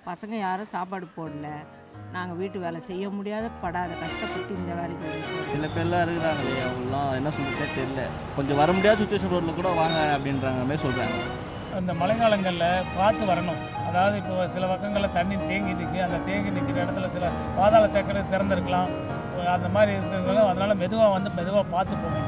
பசங்க யாரும் சாப்பாடு போடல நாங்கள் வீட்டு வேலை செய்ய முடியாத படாத கஷ்டப்பட்டு இந்த வேலைக்கு வந்து சேர்ந்தோம். சில பேர்லாம் இருக்கிறாங்களே அவங்களாம் என்ன சொல்லிட்டே தெரியல கொஞ்சம் வர முடியாத சுச்சுவேஷன் ரோட்டில் கூட வாங்க அப்படின்றாங்க மாதிரி சொல்கிறாங்க அந்த மழைக்காலங்களில் பார்த்து வரணும் அதாவது இப்போ சில பக்கங்களில் தண்ணி தேங்கி நிற்கு அந்த தேங்கி நிற்கிற இடத்துல சில பாதாள சக்கரை திறந்திருக்கலாம் அந்த மாதிரி இருக்கிறதுனால அதனால் மெதுவாக வந்து மெதுவாக பார்த்து போகணும்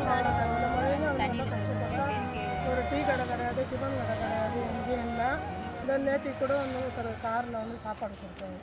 ஒரு டீ கடை கிடையாது டிஃபன் கடை கிடையாது எங்கேயும் இல்லை இந்த நேற்றுக்கு கூட வந்து ஒருத்தர் காரில் வந்து சாப்பாடு கொடுத்தாங்க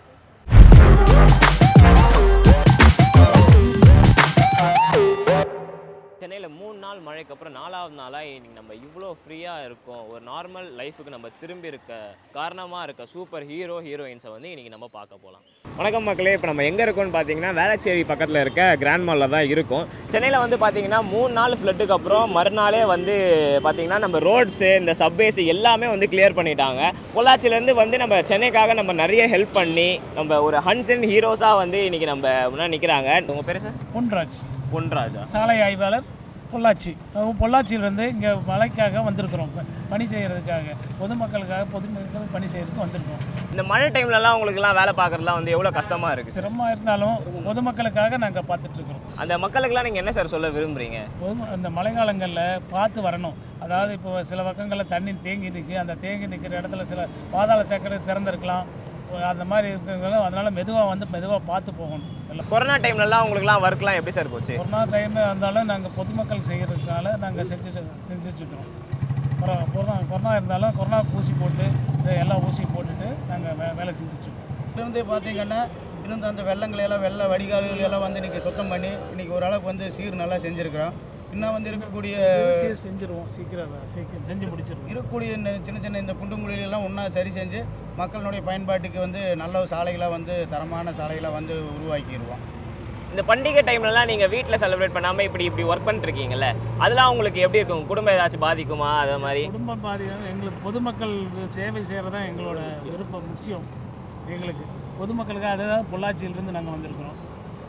சென்னையில் மூணு நாள் மழைக்கு அப்புறம் நாலாவது நாளாக இன்னைக்கு நம்ம இவ்வளோ ஃப்ரீயாக இருக்கோம் ஒரு நார்மல் லைஃபுக்கு நம்ம திரும்பி இருக்க காரணமாக இருக்க சூப்பர் ஹீரோ ஹீரோயின்ஸை வந்து இன்றைக்கி நம்ம பார்க்க போகலாம் வணக்கம் மக்களே இப்போ நம்ம எங்கே இருக்கோம்னு பார்த்தீங்கன்னா வேளச்சேரி பக்கத்தில் இருக்க கிராண்ட் மாலில் தான் இருக்கும் சென்னையில் வந்து பார்த்தீங்கன்னா மூணு நாள் ஃப்ளட்டுக்கு அப்புறம் மறுநாளே வந்து பார்த்தீங்கன்னா நம்ம ரோட்ஸு இந்த சப்வேஸ் எல்லாமே வந்து கிளியர் பண்ணிட்டாங்க பொள்ளாச்சியிலேருந்து வந்து நம்ம சென்னைக்காக நம்ம நிறைய ஹெல்ப் பண்ணி நம்ம ஒரு ஹன்சன் ஹீரோஸாக வந்து இன்றைக்கி நம்ம முன்னாடி நிற்கிறாங்க உங்கள் பேர் சார் பொன்ராஜ் பொன்ராஜா சாலை ஆய்வாளர் பொள்ளாச்சி அதுவும் பொள்ளாச்சியிலேருந்து இங்கே மழைக்காக வந்திருக்கிறோம் ப- பணி செய்கிறதுக்காக பொதுமக்களுக்காக பொதுமக்கள் பணி செய்கிறதுக்கு வந்திருக்கிறோம் இந்த மழை டைம்லலாம் உங்களுக்குலாம் வேலை பார்க்குறதுலாம் வந்து எவ்வளோ கஷ்டமாக இருக்குது சிரமமாக இருந்தாலும் பொதுமக்களுக்காக நாங்கள் பார்த்துட்ருக்குறோம் அந்த மக்களுக்கெல்லாம் நீங்கள் என்ன சார் சொல்ல விரும்புகிறீங்க பொது அந்த மழைக்காலங்களில் பார்த்து வரணும் அதாவது இப்போ சில பக்கங்களில் தண்ணி தேங்கி நிற்கு அந்த தேங்கி நிற்கிற இடத்துல சில பாதாள சக்கரை திறந்திருக்கலாம் அந்த மாதிரி இருக்கிறதுனால அதனால் மெதுவாக வந்து மெதுவாக பார்த்து போகணும் எல்லாம் கொரோனா டைம்லலாம் உங்களுக்குலாம் ஒர்க்லாம் எப்படி சார் போச்சு கொரோனா டைமில் இருந்தாலும் நாங்கள் பொதுமக்கள் செய்கிறதுனால நாங்கள் செஞ்சுட்டு செஞ்சுட்ருக்குறோம் கொரோனா கொரோனா கொரோனா இருந்தாலும் கொரோனா ஊசி போட்டு இந்த எல்லா ஊசியும் போட்டுட்டு நாங்கள் வே வேலை செஞ்சுட்ருக்கோம் இருந்து பார்த்தீங்கன்னா இருந்த அந்த வெள்ளங்களை எல்லாம் வெள்ள வடிகால்கள் எல்லாம் வந்து இன்றைக்கி சுத்தம் பண்ணி இன்றைக்கி ஓரளவுக்கு வந்து சீர் நல்லா செஞ்சுருக்கிறோம் இன்னும் வந்து இருக்கக்கூடிய சீர் செஞ்சுருவோம் சீக்கிரம் சீக்கிரம் செஞ்சு முடிச்சிருவோம் இருக்கக்கூடிய இந்த சின்ன சின்ன இந்த குண்டுங்குழிகள் எல்லாம் ஒன்றா சரி செஞ்சு மக்களுடைய பயன்பாட்டுக்கு வந்து நல்ல சாலைகளாக வந்து தரமான சாலைகளாக வந்து உருவாக்கிடுவோம் இந்த பண்டிகை டைம்லலாம் நீங்கள் வீட்டில் செலிப்ரேட் பண்ணாமல் இப்படி இப்படி ஒர்க் பண்ணிருக்கீங்கல்ல அதெல்லாம் உங்களுக்கு எப்படி இருக்கும் குடும்பம் ஏதாச்சும் பாதிக்குமா அது மாதிரி குடும்பம் பாதிக்கும் எங்களுக்கு பொதுமக்கள் சேவை செய்கிறது தான் எங்களோட விருப்பம் முக்கியம் எங்களுக்கு பொதுமக்களுக்கு அதுதான் பொள்ளாச்சியிலிருந்து நாங்கள் வந்திருக்கிறோம்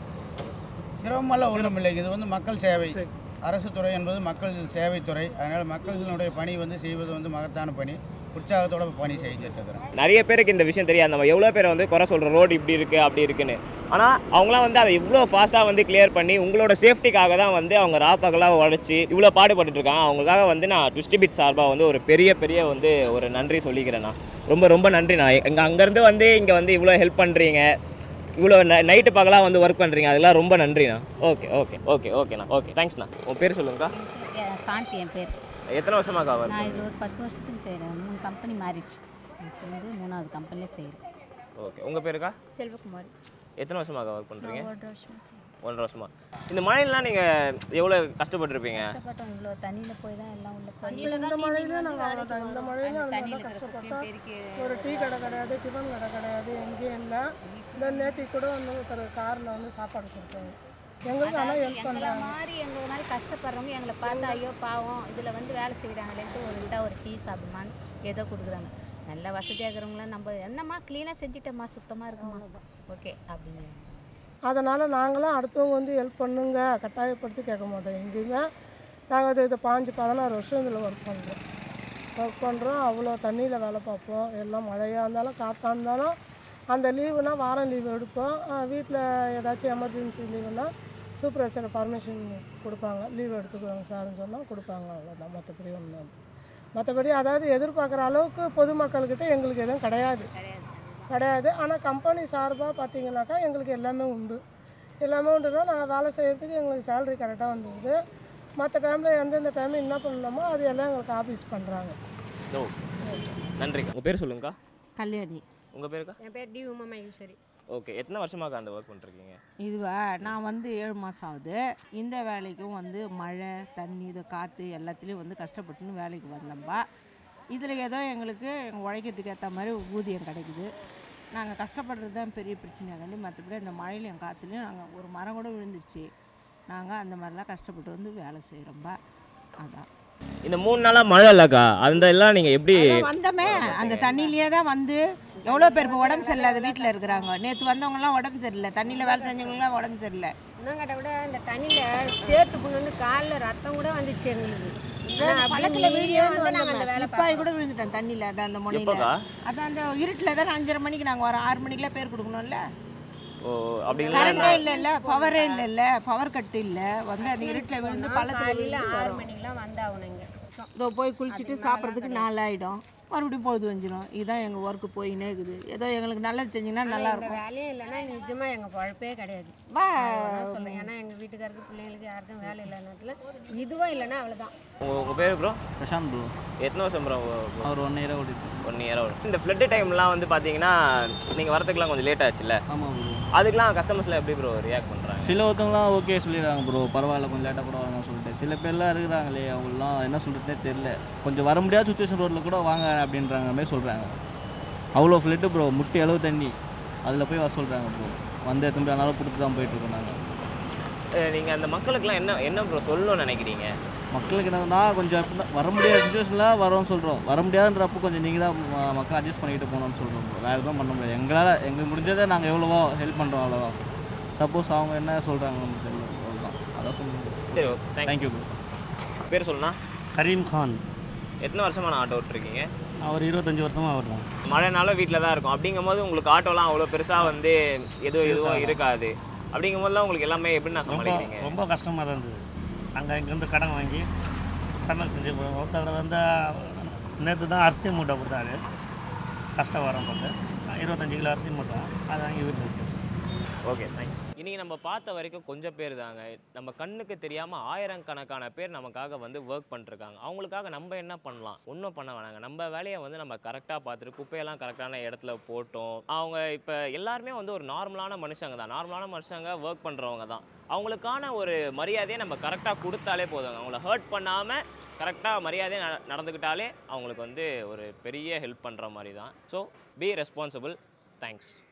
சிரமமெல்லாம் ஒன்றும் இல்லை இது வந்து மக்கள் சேவை சரி. அரசு துறை என்பது மக்கள் சேவைத்துறை அதனால் மக்களினுடைய பணி வந்து செய்வது வந்து மகத்தான பணி உற்சாகத்தோட பணி செஞ்சுட்டு இருக்கிறோம் நிறைய பேருக்கு இந்த விஷயம் தெரியாது நம்ம எவ்வளோ பேரை வந்து குறை சொல்கிற ரோடு இப்படி இருக்குது அப்படி இருக்குன்னு ஆனால் அவங்களாம் வந்து அதை இவ்வளோ ஃபாஸ்ட்டாக வந்து கிளியர் பண்ணி உங்களோட சேஃப்டிக்காக தான் வந்து அவங்க ராப்பகலாக உழைச்சி இவ்வளோ பாடுபட்டுட்டு இருக்காங்க அவங்களுக்காக வந்து நான் ட்விஸ்டிபிட் சார்பாக வந்து ஒரு பெரிய பெரிய வந்து ஒரு நன்றி சொல்லிக்கிறேண்ணா ரொம்ப ரொம்ப நன்றிண்ணா எங்கள் அங்கேருந்து வந்து இங்கே வந்து இவ்வளோ ஹெல்ப் பண்ணுறீங்க இவ்வளோ நைட்டு பகலாக வந்து ஒர்க் பண்ணுறீங்க அதெல்லாம் ரொம்ப நன்றிண்ணா ஓகே ஓகே ஓகே ஓகேண்ணா ஓகே தேங்க்ஸ்ண்ணா உன் பேர் சொல்லுங்கக்கா என் சாந்தி என் பேர் எத்தனை வருஷமாக்கா ஒர்க் நான் இதில் ஒரு பத்து வருஷத்துக்கு செய்கிறேன் மூணு கம்பெனி மேரேஜ் சேர்ந்து மூணாவது கம்பெனிலே செய்கிறேன் ஓகே உங்கள் பேருக்கா செல்வகுமார் எத்தனை வருஷமாக்கா ஒர்க் பண்ணுறீங்க ஒரு வருஷம் ஒன்றரை வருஷமா இந்த மழையெல்லாம் நீங்கள் எவ்வளோ கஷ்டப்பட்டிருப்பீங்க கஷ்டப்பட்டோம் இவ்வளோ தண்ணியில் போய் தான் எல்லாம் உள்ள போய் இந்த மழையில நாங்கள் அவ்வளோதான் இந்த மழையில நாங்கள் கஷ்டப்பட்டோம் ஒரு டீ கடை கிடையாது டிஃபன் கடை கிடையாது எங்கேயும் இல்லை இந்த நேற்றுக்கு கூட வந்து ஒருத்தர் காரில் வந்து சாப்பாடு கொடுத்தாங்க எங்களுக்கு ஆனால் ஹெல்ப் எங்களை பண்ணுறாங்க மாதிரி எங்களை மாதிரி கஷ்டப்படுறவங்க எங்களை பார்த்து ஐயோ பாவம் இதில் வந்து வேலை செய்கிறாங்களேன்ட்டு ஒரு இதாக ஒரு டீ சாப்பிடுமான்னு ஏதோ கொடுக்குறாங்க நல்ல வசதியாக இருக்கிறவங்களாம் நம்ம என்னம்மா க்ளீனாக செஞ்சுட்டோம்மா சுத்தமாக இருக்குமா ஓகே அப்படின்னு அதனால் நாங்களும் அடுத்தவங்க வந்து ஹெல்ப் பண்ணுங்க கட்டாயப்படுத்தி கேட்க மாட்டோம் எங்கேயுமே நாங்கள் இது இது பாஞ்சு பதினாறு வருஷம் இதில் ஒர்க் பண்ணுறோம் ஒர்க் பண்ணுறோம் அவ்வளோ தண்ணியில் வேலை பார்ப்போம் எல்லாம் மழையாக இருந்தாலும் காற்றா இருந்தாலும் அந்த லீவுனா வாரம் லீவு எடுப்போம் வீட்டில் ஏதாச்சும் எமர்ஜென்சி லீவுனா சூப்பர்வைசர் பர்மிஷன் கொடுப்பாங்க லீவ் எடுத்துக்குவாங்க சார்னு சொன்னால் கொடுப்பாங்க அவ்வளோதான் மற்றபடி ஒன்றும் மற்றபடி அதாவது எதிர்பார்க்குற அளவுக்கு பொதுமக்கள்கிட்ட எங்களுக்கு எதுவும் கிடையாது கிடையாது ஆனால் கம்பெனி சார்பாக பார்த்தீங்கன்னாக்கா எங்களுக்கு எல்லாமே உண்டு எல்லாமே உண்டுனா நாங்கள் வேலை செய்கிறதுக்கு எங்களுக்கு சேலரி கரெக்டாக வந்துடுது மற்ற டைமில் எந்தெந்த டைமில் என்ன பண்ணணுமோ அது எல்லாம் எங்களுக்கு ஆஃபீஸ் பண்ணுறாங்க ஓ நன்றி உங்கள் பேர் சொல்லுங்கக்கா கல்யாணி உங்கள் பேருக்கா என் பேர் டி உமா மகேஸ்வரி ஓகே எத்தனை வருஷமாக்கா அந்த ஒர்க் பண்ணிருக்கீங்க இதுவா நான் வந்து ஏழு மாதம் ஆகுது இந்த வேலைக்கும் வந்து மழை தண்ணி இது காற்று எல்லாத்துலேயும் வந்து கஷ்டப்பட்டுன்னு வேலைக்கு வந்தோம்பா இதில் ஏதோ எங்களுக்கு எங்கள் உழைக்கிறதுக்கு ஏற்ற மாதிரி ஊதியம் கிடைக்குது நாங்கள் கஷ்டப்படுறது தான் பெரிய பிரச்சனையாகண்டி மற்றபடி அந்த மழையிலையும் காற்றுலையும் நாங்கள் ஒரு மரம் கூட விழுந்துச்சு நாங்கள் அந்த மாதிரிலாம் கஷ்டப்பட்டு வந்து வேலை செய்கிறோம்பா அதான் இந்த மூணு நாளாக மழை இல்லைக்கா அந்த எல்லாம் நீங்கள் எப்படி அதான் வந்தோமே அந்த தண்ணியிலேயே தான் வந்து எவ்வளோ பேர் இப்போ உடம்பு சரியில்லாத வீட்டில் இருக்கிறாங்க நேற்று வந்தவங்கலாம் உடம்பு சரியில்லை தண்ணியில் வேலை செஞ்சவங்களாம் உடம்பு சரியில்லை இன்னும் கேட்டால் கூட இந்த தண்ணியில் சேர்த்து கொண்டு வந்து காலில் ரத்தம் கூட வந்துச்சு எங்களுக்கு பள்ளத்துல வந்து நாங்கள் அந்த ஸ்லிப்பாகி கூட விழுந்துட்டேன் தண்ணியில் அதான் அந்த முனையில் எப்போக்கா அதான் அந்த இருட்டில் தான் அஞ்சரை மணிக்கு நாங்கள் வரோம் ஆறு மணிக்கெல்லாம் பேர் கொடுக்கணும்ல ஓ அப்படி இல்லை கரண்டே இல்லை இல்லை பவரே இல்லை இல்லை பவர் கட்டு இல்லை வந்து அந்த இருட்டில் விழுந்து பள்ளத்தில் காலையில் விழுந்து ஆறு வரோம். மணிக்கெலாம் வந்தாகணும் இங்கே இதோ போய் குளிச்சுட்டு சாப்பிட்றதுக்கு நாலு ஆகிடும் மறுபடியும் பொழுது வந்துடும் இதுதான் எங்கள் ஒர்க்கு போயின்னே இருக்குது ஏதோ எங்களுக்கு நல்லது செஞ்சிங்கன்னா நல்லா இந்த இருக்கும் வேலையும் இல்லைன்னா நிஜமாக எங்கள் பழப்பே கிடையாது வா நான் சொல்கிறேன் ஏன்னா எங்கள் வீட்டுக்காருக்கு பிள்ளைங்களுக்கு யாருக்கும் வேலை இல்லாத நேரத்தில் இதுவும் இல்லைன்னா அவ்வளோதான் உங்கள் உங்கள் பேர் ப்ரோ பிரசாந்த் ப்ரோ எத்தனை வருஷம் ப்ரோ அவர் ஒன் இயராக ஓடிட்டு ஒன் இயர் இந்த ஃப்ளட்டு டைம்லாம் வந்து பார்த்தீங்கன்னா நீங்கள் வரதுக்குலாம் கொஞ்சம் லேட் ஆச்சுல்ல ஆமாம் ப்ரோ அதுக்கெலாம் கஸ்டமர்ஸ்லாம் எப்படி ப்ரோ ரியாக்ட் பண்ணுறாங்க சில ஒருத்தவங்களாம் ஓகே சொல்லிடுறாங்க ப்ரோ பரவாயில்ல கொஞ்சம் லேட்டாக கூட வாங்க சொல்லிட்டு சில பேர்லாம் இருக்கிறாங்களே அவங்களாம் என்ன சொல்கிறதே தெரில கொஞ்சம் வர முடியாத சுச்சுவேஷன் ரோட்டில் கூட வாங்க அப்படின்றாங்க மாதிரி சொல்கிறாங்க அவ்வளோ ஃப்ளட்டு ப்ரோ முட்டி அளவு தண்ணி அதில் போய் வர சொல்கிறாங்க ப்ரோ வந்து எத்தனை பேர் ஆனாலும் கொடுத்து தான் போயிட்டுருக்கோம் நாங்கள் நீங்கள் அந்த மக்களுக்குலாம் என்ன என்ன ப்ரோ சொல்லணும்னு நினைக்கிறீங்க மக்களுக்கு என்னன்னா கொஞ்சம் எப்படின்னா வர முடியாத சுச்சுவேஷனில் வரோம்னு சொல்கிறோம் வர முடியாதுன்றப்போ கொஞ்சம் நீங்கள் தான் ம- மக்கள் அட்ஜஸ்ட் பண்ணிக்கிட்டு போகணும்னு சொல்கிறோம் ப்ரோ வேறு எதுவும் பண்ண முடியாது எங்களால் எங்களுக்கு முடிஞ்சதை நாங்கள் எவ்வளவோ ஹெல்ப் பண்ணுறோம் அவ்வளோதான் சப்போஸ் அவங்க என்ன சொல்கிறாங்க நமக்கு தெரியல அவ்வளோதான் அதான் சொல்லுங்கள் சரி ஓகே தேங்க்யூ தேங்க்யூ ப்ரோ பேர் சொல்லணும் கரீம் கான் எத்தனை வருஷமா நான் ஆட்டோ ஓட்டிருக்கீங்க அவர் இருபத்தஞ்சி வருஷமாக அவர் தான் மழைனால வீட்டில் தான் இருக்கும் அப்படிங்கும்போது உங்களுக்கு ஆட்டோலாம் அவ்வளோ பெருசாக வந்து எதுவும் எதுவும் இருக்காது அப்படிங்கும்போதுலாம் உங்களுக்கு எல்லாமே எப்படி நான் ரொம்ப சமாளிக்கிறீங்க ரொம்ப கஷ்டமாக தான் இருந்தது நாங்கள் இங்கேருந்து கடன் வாங்கி சமையல் செஞ்சு போவோம் ஒருத்தர் வந்து நேற்று தான் அரிசி மூட்டை கொடுத்தாரு கஷ்டம் வரும் போட்டு இருபத்தஞ்சி கிலோ அரிசி மூட்டை அதை வாங்கி வீட்டில் வச்சு ஓகே தேங்க்ஸ் இன்றைக்கி நம்ம பார்த்த வரைக்கும் கொஞ்சம் பேர் தாங்க நம்ம கண்ணுக்கு தெரியாமல் ஆயிரக்கணக்கான பேர் நமக்காக வந்து ஒர்க் பண்ணிருக்காங்க அவங்களுக்காக நம்ம என்ன பண்ணலாம் ஒன்றும் பண்ண வேணாங்க நம்ம வேலையை வந்து நம்ம கரெக்டாக பார்த்துட்டு குப்பையெல்லாம் கரெக்டான இடத்துல போட்டோம் அவங்க இப்போ எல்லாருமே வந்து ஒரு நார்மலான மனுஷங்க தான் நார்மலான மனுஷங்க ஒர்க் பண்ணுறவங்க தான் அவங்களுக்கான ஒரு மரியாதையை நம்ம கரெக்டாக கொடுத்தாலே போதுங்க அவங்கள ஹர்ட் பண்ணாமல் கரெக்டாக மரியாதையை நட நடந்துக்கிட்டாலே அவங்களுக்கு வந்து ஒரு பெரிய ஹெல்ப் பண்ணுற மாதிரி தான் ஸோ பி ரெஸ்பான்சிபிள் தேங்க்ஸ்